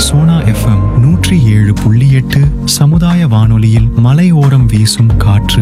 Sona FM நூற்றி ஏழு புள்ளி எட்டு சமுதாய வானொலியில் மலையோரம் வீசும் காற்று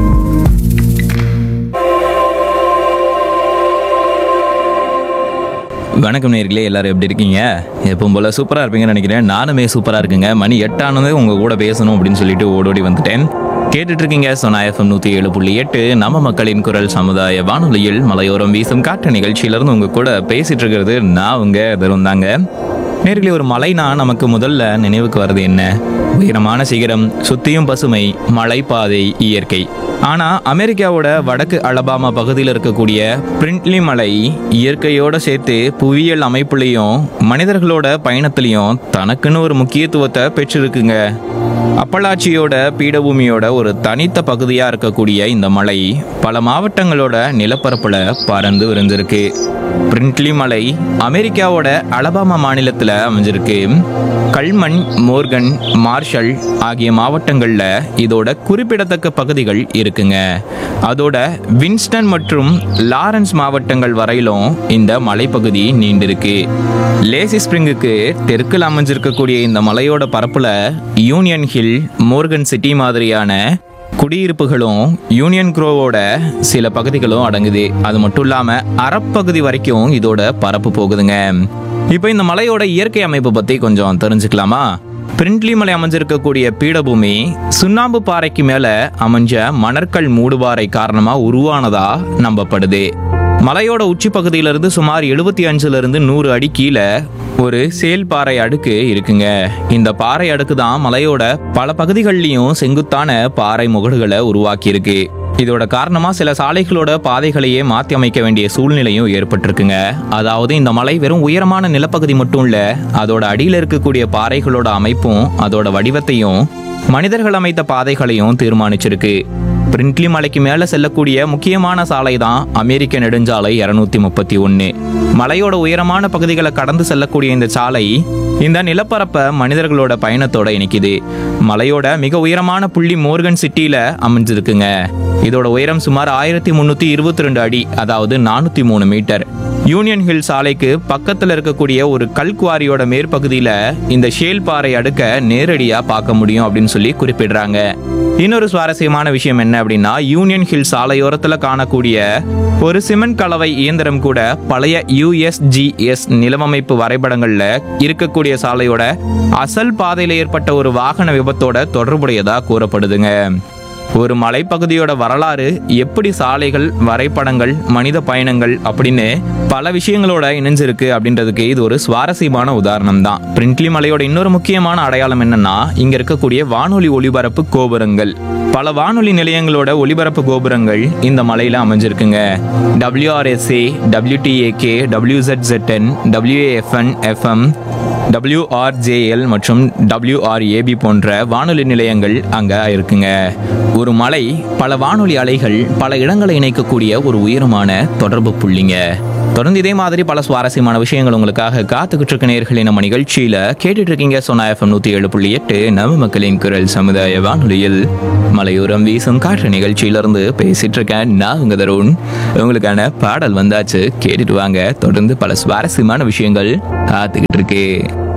வணக்கம் நேர்களே எல்லாரும் எப்படி இருக்கீங்க எப்பவும் போல சூப்பராக இருப்பீங்கன்னு நினைக்கிறேன் நானுமே சூப்பராக இருக்குங்க மணி எட்டானது உங்கள் கூட பேசணும் அப்படின்னு சொல்லிட்டு ஓடோடி வந்துட்டேன் கேட்டுட்டு இருக்கீங்க சொன்னா எஃப்எம் நூற்றி ஏழு புள்ளி எட்டு நம்ம மக்களின் குரல் சமுதாய வானொலியில் மலையோரம் வீசும் காற்று நிகழ்ச்சியிலிருந்து உங்க கூட பேசிட்டு இருக்கிறது நான் உங்க தரும் தாங்க நேர்களே ஒரு மலைனா நமக்கு முதல்ல நினைவுக்கு வர்றது என்ன உயரமான சிகரம் சுத்தியும் பசுமை மலைப்பாதை இயற்கை ஆனா அமெரிக்காவோட வடக்கு அலபாமா பகுதியில் இருக்கக்கூடிய பிரிண்ட்லி மலை இயற்கையோட சேர்த்து புவியியல் அமைப்புலையும் மனிதர்களோட பயணத்திலையும் தனக்குன்னு ஒரு முக்கியத்துவத்தை பெற்றிருக்குங்க அப்பலாச்சியோட பீடபூமியோட ஒரு தனித்த பகுதியா இருக்கக்கூடிய இந்த மலை பல மாவட்டங்களோட நிலப்பரப்புல பறந்து விரிஞ்சிருக்கு பிரிண்ட்லி மலை அமெரிக்காவோட அலபாமா மாநிலத்துல அமைஞ்சிருக்கு கல்மன் மோர்கன் மார்ஷல் ஆகிய மாவட்டங்கள்ல இதோட குறிப்பிடத்தக்க பகுதிகள் இருக்குங்க அதோட வின்ஸ்டன் மற்றும் லாரன்ஸ் மாவட்டங்கள் வரையிலும் இந்த மலைப்பகுதி நீண்டிருக்கு லேசி ஸ்ப்ரிங்குக்கு தெற்கில் அமைஞ்சிருக்கக்கூடிய இந்த மலையோட பரப்புல யூனியன் ஹில் மோர்கன் சிட்டி மாதிரியான குடியிருப்புகளும் யூனியன் குரோவோட சில பகுதிகளும் அடங்குது அது மட்டும் இல்லாம அறப்பகுதி வரைக்கும் இதோட பரப்பு போகுதுங்க இப்போ இந்த மலையோட இயற்கை அமைப்பு பத்தி கொஞ்சம் தெரிஞ்சுக்கலாமா பிரிண்ட்லி மலை அமைஞ்சிருக்கக்கூடிய பீடபூமி சுண்ணாம்பு பாறைக்கு மேல அமைஞ்ச மணற்கல் மூடுபாறை காரணமா உருவானதா நம்பப்படுது மலையோட உச்சி பகுதியிலிருந்து சுமார் எழுபத்தி அஞ்சுல இருந்து நூறு அடி கீழே ஒரு சேல் பாறை அடுக்கு இருக்குங்க இந்த பாறை அடுக்கு தான் மலையோட பல பகுதிகள்லயும் செங்குத்தான பாறை முகடுகளை உருவாக்கி இருக்கு இதோட காரணமா சில சாலைகளோட பாதைகளையே மாத்தி அமைக்க வேண்டிய சூழ்நிலையும் ஏற்பட்டிருக்குங்க அதாவது இந்த மலை வெறும் உயரமான நிலப்பகுதி மட்டும் இல்ல அதோட அடியில இருக்கக்கூடிய பாறைகளோட அமைப்பும் அதோட வடிவத்தையும் மனிதர்கள் அமைத்த பாதைகளையும் தீர்மானிச்சிருக்கு பிரிண்ட்லி மலைக்கு மேல செல்லக்கூடிய முக்கியமான சாலை தான் அமெரிக்க நெடுஞ்சாலை இருநூத்தி முப்பத்தி ஒன்னு மலையோட உயரமான பகுதிகளை கடந்து செல்லக்கூடிய இந்த சாலை இந்த நிலப்பரப்பை மனிதர்களோட பயணத்தோட இணைக்குது மலையோட மிக உயரமான புள்ளி மோர்கன் சிட்டியில அமைஞ்சிருக்குங்க இதோட உயரம் சுமார் ஆயிரத்தி முன்னூத்தி இருபத்தி ரெண்டு அடி அதாவது நானூத்தி மூணு மீட்டர் யூனியன் ஹில் சாலைக்கு பக்கத்துல இருக்கக்கூடிய ஒரு கல்குவாரியோட மேற்பகுதியில இந்த ஷேல் பாறை அடுக்க நேரடியா பார்க்க முடியும் அப்படின்னு சொல்லி குறிப்பிடுறாங்க இன்னொரு சுவாரஸ்யமான விஷயம் என்ன அப்படின்னா யூனியன் ஹில் சாலையோரத்துல காணக்கூடிய ஒரு சிமெண்ட் கலவை இயந்திரம் கூட பழைய யுஎஸ்ஜிஎஸ் நிலவமைப்பு வரைபடங்கள்ல இருக்கக்கூடிய சாலையோட அசல் பாதையில ஏற்பட்ட ஒரு வாகன விபத்தோட தொடர்புடையதா கூறப்படுதுங்க ஒரு மலைப்பகுதியோட வரலாறு எப்படி சாலைகள் வரைபடங்கள் மனித பயணங்கள் அப்படின்னு பல விஷயங்களோட இணைஞ்சிருக்கு அப்படின்றதுக்கு இது ஒரு சுவாரஸ்யமான உதாரணம் தான் பிரிண்ட்லி மலையோட இன்னொரு முக்கியமான அடையாளம் என்னன்னா இங்க இருக்கக்கூடிய வானொலி ஒலிபரப்பு கோபுரங்கள் பல வானொலி நிலையங்களோட ஒலிபரப்பு கோபுரங்கள் இந்த மலையில அமைஞ்சிருக்குங்க டபிள்யூஆர்எஸ்ஏ டபிள்யூடிஏகே டபிள்யூசெட்என் டபிள்யூஏஎஃப்என் எஃப்எம் டபிள்யூஆர்ஜேஎல் மற்றும் டபிள்யூஆர்ஏபி போன்ற வானொலி நிலையங்கள் அங்க இருக்குங்க ஒரு மலை பல வானொலி அலைகள் பல இடங்களை இணைக்கக்கூடிய ஒரு உயரமான தொடர்பு புள்ளிங்க தொடர்ந்து இதே மாதிரி பல சுவாரஸ்யமான விஷயங்கள் உங்களுக்காக காத்துக்கிட்டு இருக்க நேயர்களே நம்ம நிகழ்ச்சியில கேட்டுட்டு இருக்கீங்க சொன்னா எஃப்எம் நூத்தி ஏழு புள்ளி எட்டு நம்ம மக்களின் குரல் சமுதாய வானொலியில் மலையோரம் வீசும் காற்று நிகழ்ச்சியிலிருந்து பேசிட்டு இருக்கேன் நான் உங்க தருண் உங்களுக்கான பாடல் வந்தாச்சு கேட்டுட்டு வாங்க தொடர்ந்து பல சுவாரஸ்யமான விஷயங்கள் காத்துக்கிட்டு இருக்கு